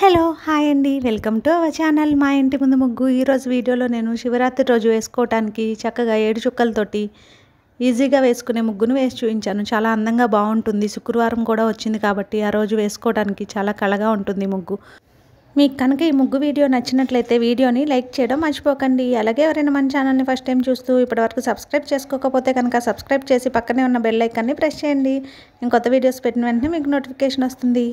hello hi అండి welcome to our channel మా ఇంటి ముందు ముగ్గు ఈరోజు వీడియోలో నేను శివరాత్రి రోజు వేసుకోవటానికి చక్కగా ఏడు చుక్కలతోటి ఈజీగా వేసుకునే ముగ్గును వేసి చూపించాను చాలా అందంగా బాగుంటుంది శుక్రవారం కూడా వచ్చింది కాబట్టి ఆ రోజు వేసుకోవడానికి చాలా కళగా ఉంటుంది ముగ్గు మీకు కనుక ఈ ముగ్గు వీడియో నచ్చినట్లయితే వీడియోని లైక్ చేయడం మర్చిపోకండి అలాగే ఎవరైనా మన ఛానల్ని ఫస్ట్ టైం చూస్తూ ఇప్పటివరకు సబ్స్క్రైబ్ చేసుకోకపోతే కనుక సబ్స్క్రైబ్ చేసి పక్కనే ఉన్న బెల్ ఐకాన్ని ప్రెస్ చేయండి నేను కొత్త వీడియోస్ పెట్టిన వెంటనే మీకు నోటిఫికేషన్ వస్తుంది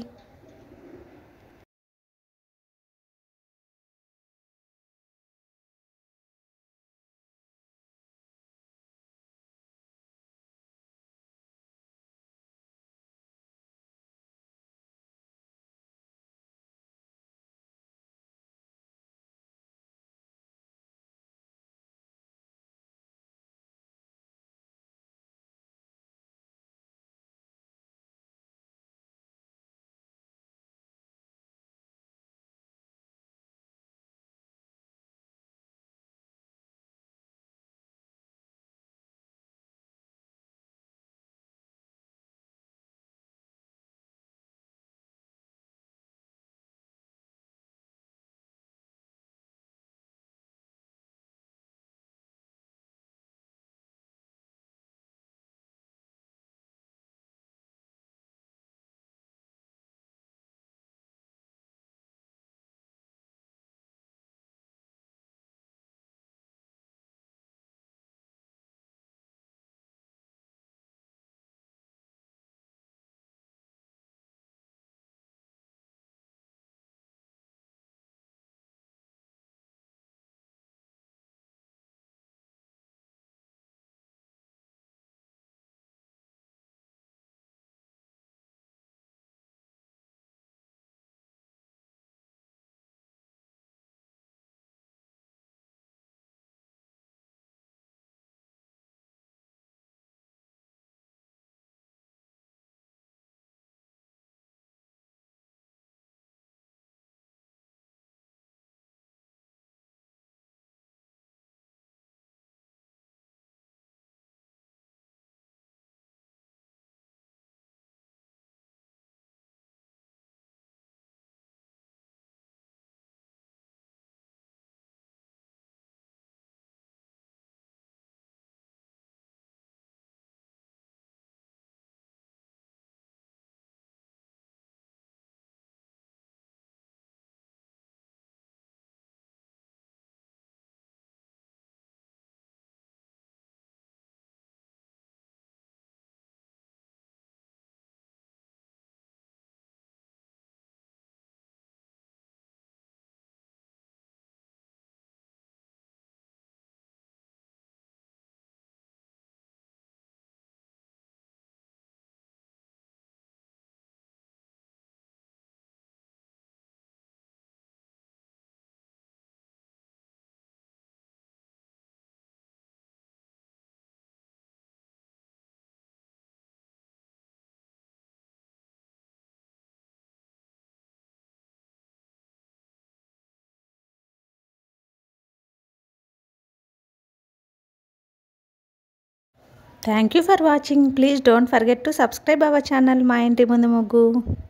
thank you for watching please don't forget to subscribe our channel మా ఇంటి ముందు ముగ్గు